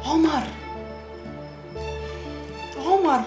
عمر عمر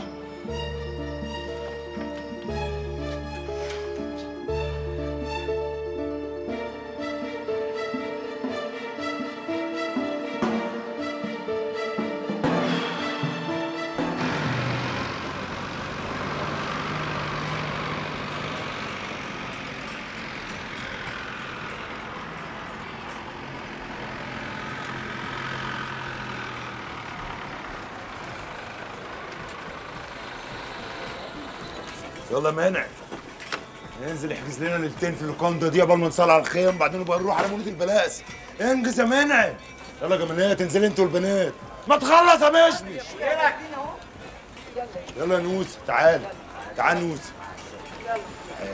يلا مانع انزل احجز لنا ليلتين في اللوكاندا دي قبل ما نصلي على الخيم بعدين نبقى نروح على مولد البلاس انجز يا مانع يلا يا جمالات انزلي انتوا البنات ما تخلص يا مشمش يلا يا نوسه تعال تعال نوسه تعال.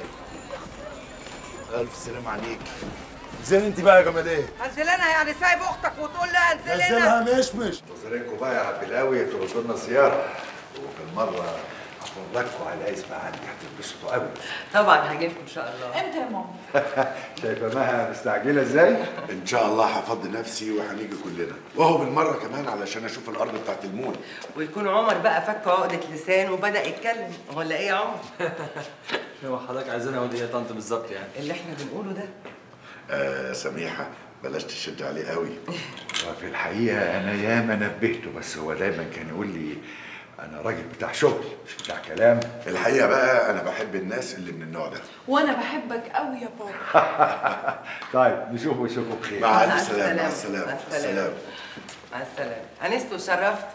الف سلام عليك انزلي انت بقى يا جمالات انزل انا يعني سايب اختك وتقول لها انزل نزلها انا مشمش نظرينكم بقى يا عبد القوي تردوا لنا زياره وبالمره افرجكم على اسم عندي هتنبسطوا قوي طبعا هجيلكم ان شاء الله امتى يا ماما شايفه مها مستعجله ازاي؟ ان شاء الله هفضي نفسي وهنيجي كلنا وهو بالمره كمان علشان اشوف الارض بتاعت المول ويكون عمر بقى فك عقدة لسان وبدأ يتكلم ولا ايه يا عمر؟ هو حضرتك عايزينها ودي يا طنط بالظبط يعني اللي احنا بنقوله ده آه سميحه بلاش تشد عليه قوي وفي الحقيقه انا ياما نبهته بس هو دايما كان يقول لي انا راجل بتاع شغل مش بتاع كلام الحقيقه بقى انا بحب الناس اللي من النوع ده وانا بحبك قوي يا بابا طيب نشوفه نشوفه بخير مع مع الف سلامه مع السلامة. السلامه مع مع السلامه مع السلامة أنست وشرفت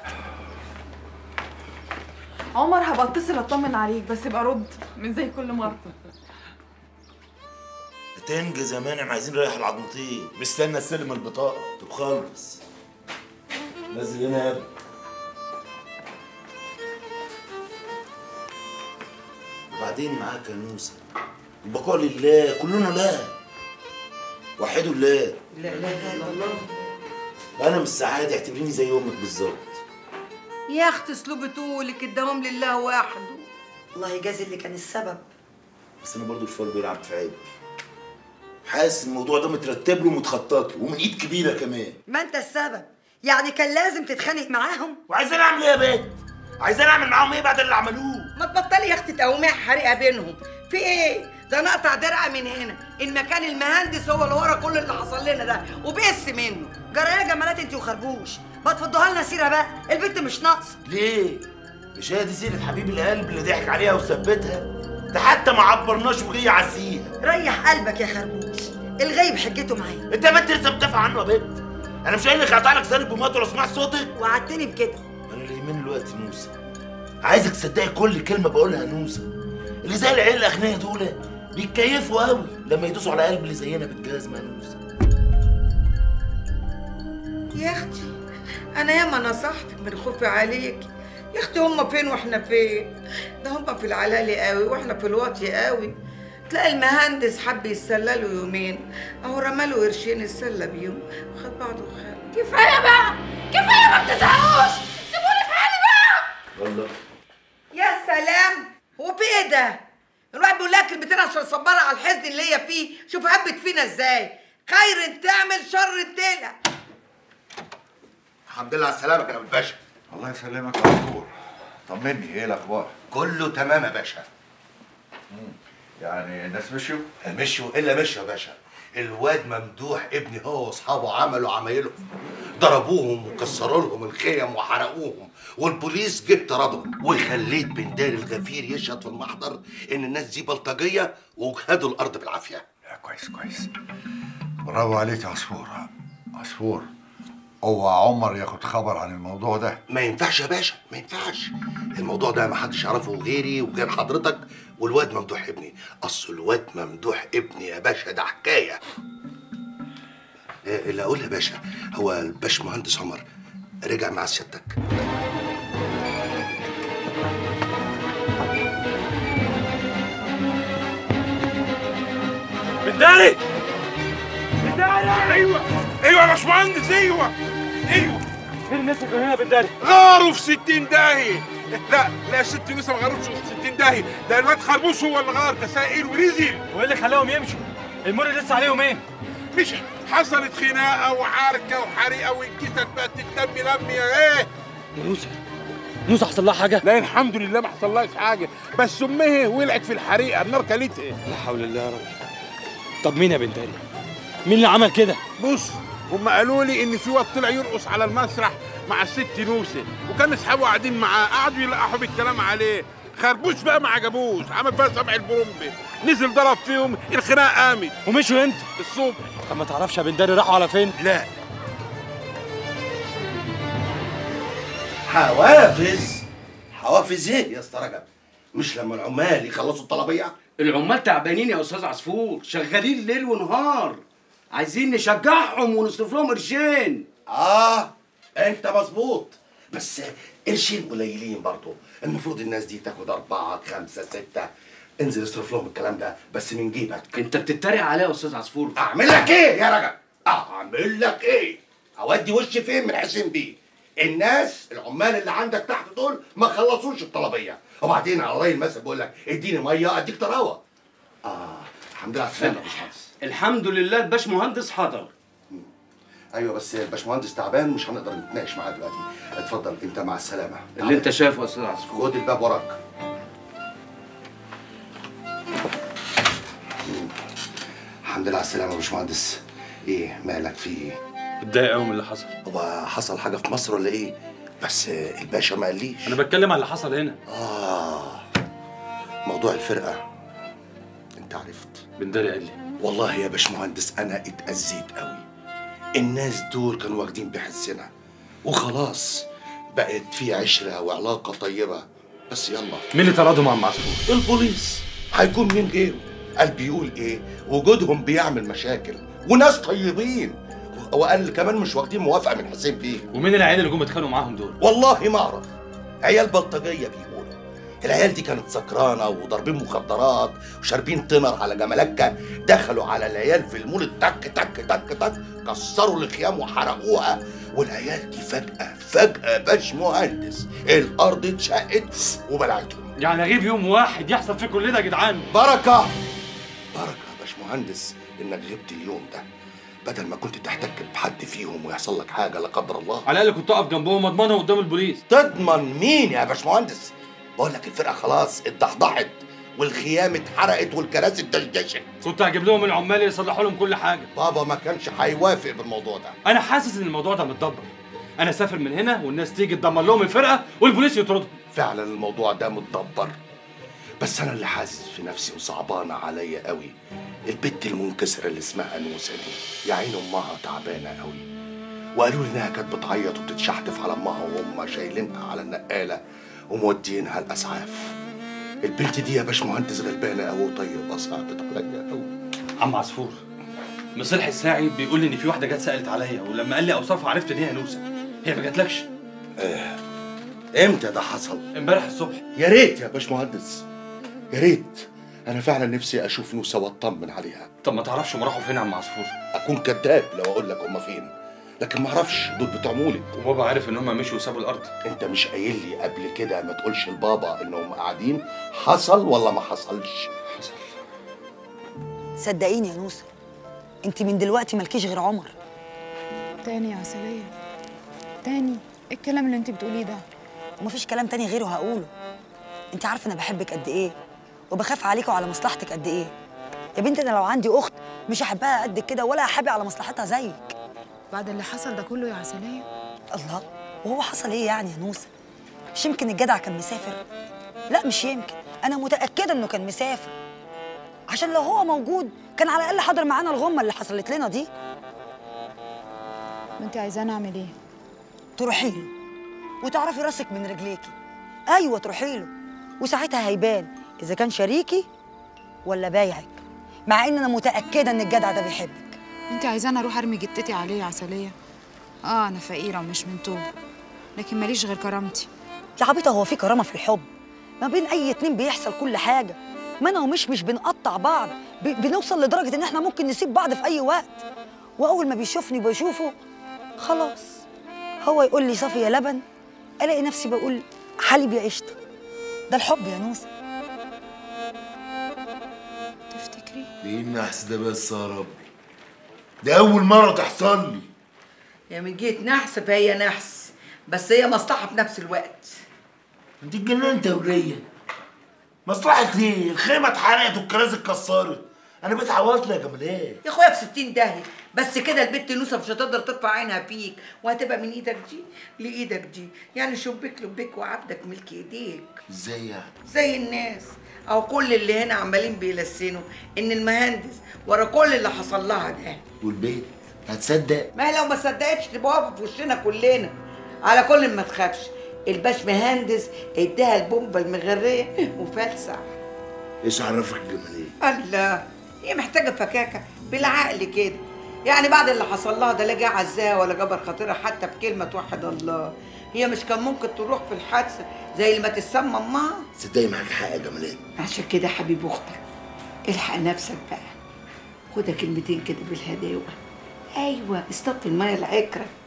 عمر هبقى اتصل اطمن عليك بس يبقى رد مش زي كل مره تنجز يا مانع عايزين نريح العضمتين مستنى استلم البطاقه طب خلص نزل هنا يا ابني وبعدين معاك يا نوسه البقاء لله كلنا لا وحدوا الله لا اله الا الله انا من السعاده اعتبريني زي امك بالظبط يا اختي اسلوب تقولك الدوام لله وحده الله يجازي اللي كان السبب بس انا برضو الفار بيلعب في عيب حاسس الموضوع ده مترتب له ومتخطط له ومن ايد كبيره كمان ما انت السبب يعني كان لازم تتخانق معاهم وعايزين اعمل ايه يا بنت عايزين اعمل معاهم ايه بعد اللي عملوه ما تبطلي يا اختي تقومي حريقه بينهم في ايه ده نقطع درع من هنا المكان المهندس هو اللي ورا كل اللي حصل لنا ده وبس منه جرى يا جمالات انت وخربوش ما تفضوها لنا سيره بقى البنت مش ناقصه ليه مش هي دي سيره حبيب القلب اللي ضحك عليها وثبتها ده حتى ما عبرناش وجه يعزيها ريح قلبك يا خربوش الغيب حجته معايا انت ما انت لسه بتدافع عنه يا بنت انا مش قايل لك هقطع لك سالب بمطر ولا اسمع صوتك وعدتني بكده انا اللي يهمني دلوقتي نوسه عايزك تصدقي كل كلمه بقولها يا نوسه اللي زي العيال الاغنياء دول بيتكيفوا قوي لما يدوسوا على قلب اللي زينا بالجزمه يا نوسه يا اختي انا ياما نصحتك من خوفي عليك يا اختي هما فين واحنا فين ده هما في العلالي قوي واحنا في الواطي قوي تلاقي المهندس حب يتسلى له يومين اهو رماله قرشين يتسلى بيهم وخد بعضه وخد كفايه بقى كفايه ما بتزهقوش سيبوني في حالي بقى والله يا سلام هو في ايه ده الواحد بيقول لها كلمتين عشان صبرها على الحزن اللي هي فيه شوف هبت فينا ازاي خير تعمل شر تلع الحمد لله على السلامه يا ابو الباشا الله يسلمك يا عصفور طمني ايه الاخبار كله تمام يا باشا يعني الناس مشوا مشوا الا مشوا يا باشا الواد ممدوح ابني هو واصحابه عملوا عمايلهم ضربوهم وكسروا لهم الخيم وحرقوهم والبوليس جه طردهم وخليت بن دار الغفير يشهد في المحضر ان الناس دي بلطجيه وخدوا الارض بالعافيه لا كويس كويس برافو عليك يا عصفور عصفور هو عمر ياخد خبر عن الموضوع ده ما ينفعش يا باشا ما ينفعش الموضوع ده ما حدش يعرفه غيري وغير حضرتك والواد ممدوح ابني اصل الواد ممدوح ابني يا باشا ده حكايه إيه اللي اقول يا باشا هو الباش مهندس عمر رجع مع سيادتك بنداري بنداري ايوه ايوه يا باشمهندس ايوه ايوه فين الناس اللي هنا بنداري غاروا في 60 داهيه لا لا يا ست لسه ما غاروش في 60 داهيه ده الواد خربوش هو اللي غار ده سائل ونزل وايه اللي خلاهم يمشوا؟ المر لسه عليهم ايه؟ مش حصلت خناقه وعركه وحريقه والكتل بقت تتلم لم يا ايه نوسه نوسه حصل لها حاجه لا الحمد لله ما حصلهاش حاجه بس امها ولعت في الحريقه النار كلتها لا حول الله يا رب طب مين يا بنتاري مين اللي عمل كده بص هم قالوا لي ان في واد طلع يرقص على المسرح مع الست نوسه وكان اصحابه قاعدين معاه قعدوا يلقحوا بالكلام عليه خربوش بقى ما عجبوش عمل فيها سبع البرومبي نزل ضرب فيهم الخناقه قامت ومشوا انت الصبح طب ما تعرفش يا بنتاري راحوا على فين لا حوافز حوافز ايه يا اسطى رجب مش لما العمال يخلصوا الطلبيه العمال تعبانين يا استاذ عصفور شغالين ليل ونهار عايزين نشجعهم ونصرف لهم قرشين اه انت مظبوط بس قرشين قليلين برضه المفروض الناس دي تاخد أربعة خمسة ستة انزل اصرف لهم الكلام ده بس من جيبك انت بتتريق عليا يا استاذ عصفور اعمل لك ايه يا رجب اعمل لك ايه اودي وشي فين من حسين بيه الناس العمال اللي عندك تحت دول ما خلصوش الطلبيه وبعدين على راي المثل بيقول لك اديني ميه اديك طراوه اه الحمد لله على السلامه يا باشمهندس الحمد لله الباش مهندس حضر ايوه بس الباشمهندس تعبان مش هنقدر نتناقش معاه دلوقتي اتفضل انت مع السلامه اللي انت شايفه يا استاذ عصفور خد الباب وراك الحمد لله على السلامه يا باشمهندس ايه مالك في ايه اتضايق قوي من اللي حصل هو حصل حاجه في مصر ولا ايه بس الباشا ما قاليش انا بتكلم على اللي حصل هنا اه موضوع الفرقه انت عرفت بنداري قال لي والله يا باشمهندس انا اتاذيت قوي الناس دول كانوا واخدين بحسنا وخلاص بقت في عشره وعلاقه طيبه بس يلا مين اللي طردهم عم عصفور البوليس هيكون مين غيره قال بيقول ايه وجودهم بيعمل مشاكل وناس طيبين وقال كمان مش واخدين موافقه من حسين بيه ومين العيال اللي جم اتخانقوا معاهم دول والله ما اعرف عيال بلطجيه بيقولوا العيال دي كانت سكرانه وضاربين مخدرات وشاربين تمر على جمالكه دخلوا على العيال في المول تك تك تك تك كسروا الخيام وحرقوها والعيال دي فجاه فجاه باش مهندس الارض اتشقت وبلعتهم يعني اغيب يوم واحد يحصل فيه كل ده يا جدعان بركه بركه يا باشمهندس انك غبت اليوم ده بدل ما كنت تحتك بحد فيهم ويحصل لك حاجه لا قدر الله على الاقل كنت اقف جنبهم اضمنها قدام البوليس تضمن مين يا باشمهندس بقول لك الفرقه خلاص اتضحضحت والخيام اتحرقت والكراسي اتدشدشت كنت هجيب لهم العمال يصلحوا لهم كل حاجه بابا ما كانش هيوافق بالموضوع ده انا حاسس ان الموضوع ده متدبر انا اسافر من هنا والناس تيجي تدمر لهم الفرقه والبوليس يطردهم فعلا الموضوع ده متدبر بس انا اللي حاسس في نفسي وصعبانه عليا قوي البت المنكسره اللي اسمها نوسه دي يا عين امها تعبانه قوي وقالوا لي انها كانت بتعيط وبتتشحتف على امها وهم شايلينها على النقاله ومودينها الاسعاف البنت دي يا باشمهندس غلبانه قوي وطيبه صعبت عليا قوي عم عصفور مصلح الساعي بيقول لي ان في واحده جت سالت عليا ولما قال لي اوصافها عرفت ان هي نوسه هي ما جاتلكش آه. امتى ده حصل امبارح الصبح يا ريت يا باشمهندس يا ريت انا فعلا نفسي اشوف نوسه واطمن عليها طب ما تعرفش هم راحوا فين يا عم عصفور اكون كذاب لو اقول لك هما فين لكن ما اعرفش دول بتوع مولد وبابا عارف ان هم مشوا وسابوا الارض انت مش قايل لي قبل كده ما تقولش لبابا انهم قاعدين حصل ولا ما حصلش حصل صدقيني يا نوسه انت من دلوقتي مالكيش غير عمر تاني يا عسلية تاني ايه الكلام اللي انت بتقوليه ده ومفيش كلام تاني غيره هقوله انت عارفه انا بحبك قد ايه وبخاف عليك وعلى مصلحتك قد ايه يا بنتي انا لو عندي اخت مش هحبها قد كده ولا هحبي على مصلحتها زيك بعد اللي حصل ده كله يا عسلية الله وهو حصل ايه يعني يا نوسه مش يمكن الجدع كان مسافر لا مش يمكن انا متاكده انه كان مسافر عشان لو هو موجود كان على الاقل حضر معانا الغمه اللي حصلت لنا دي وانت عايزاني اعمل ايه تروحي له وتعرفي راسك من رجليكي ايوه تروحي له وساعتها هيبان اذا كان شريكي ولا بايعك مع ان انا متاكده ان الجدع ده بيحبك انت عايزاني اروح ارمي جتتي عليه يا عسلية اه انا فقيرة ومش من طوب لكن ماليش غير كرامتي يا عبيطه هو في كرامه في الحب ما بين اي اتنين بيحصل كل حاجه ما انا ومش مش بنقطع بعض ب... بنوصل لدرجه ان احنا ممكن نسيب بعض في اي وقت واول ما بيشوفني وبيشوفه خلاص هو يقول لي صافي يا لبن الاقي نفسي بقول حليب يا قشطه ده الحب يا نوسه تفتكري ليه النحس ده بس يا رب ده اول مره تحصل لي يا من جهه نحس فهي نحس بس هي مصلحه في نفس الوقت انت اتجننت يا وليه مصلحة ايه؟ الخيمة اتحرقت والكراسي اتكسرت انا بقيت عواطلة يا جمالات يا اخويا في 60 داهيه بس كده البت نوسه مش هتقدر ترفع عينها فيك وهتبقى من ايدك دي لايدك دي يعني شبك لبك وعبدك ملك ايديك ازاي يعني؟ زي الناس او كل اللي هنا عمالين بيلسنوا ان المهندس ورا كل اللي حصل لها ده والبيت هتصدق ما هي لو ما صدقتش تبقى واقفه في وشنا كلنا على كل ما تخافش الباش مهندس اداها البومبه المغريه وفلسع ايش عرفك جمالات؟ الله هي محتاجه فكاكه بالعقل كده يعني بعد اللي حصل لها ده لا جه عزاها ولا جبر خاطرها حتى بكلمه توحد الله هي مش كان ممكن تروح في الحادثه زي اللي ما تسمى امها صدقي معاك حق يا جمالات عشان كده يا حبيب اختك الحق نفسك بقى خدها كلمتين كده بالهداوه ايوه اصطاد الميه العكره